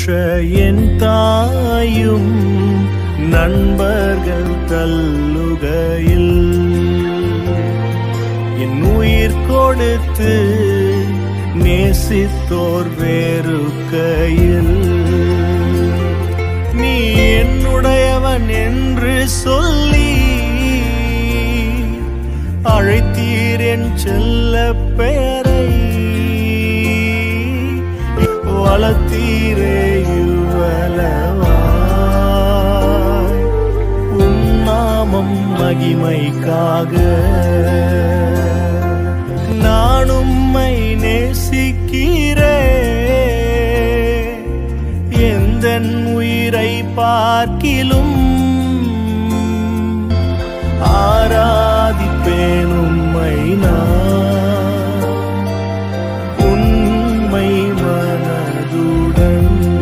என் தாயும் நண்பர்கள் தள்ளுகையில் என் உயிர் கொடுத்து நேசித்தோர் வேறுக்கையில் நீ என்னுடையவன் என்று சொல்லி அழைத்தீர் என் செல்ல பெயரை வளர்த்தீரே இவ்வளவாய் உம் நாமம் மகிமைக்காக நான் உம்மை நேசிக்கிறே எந்த உயிரை பார்க்கிலும் ஆராதிப்பேன் உம்மை நான் உண்மை மனதுடன்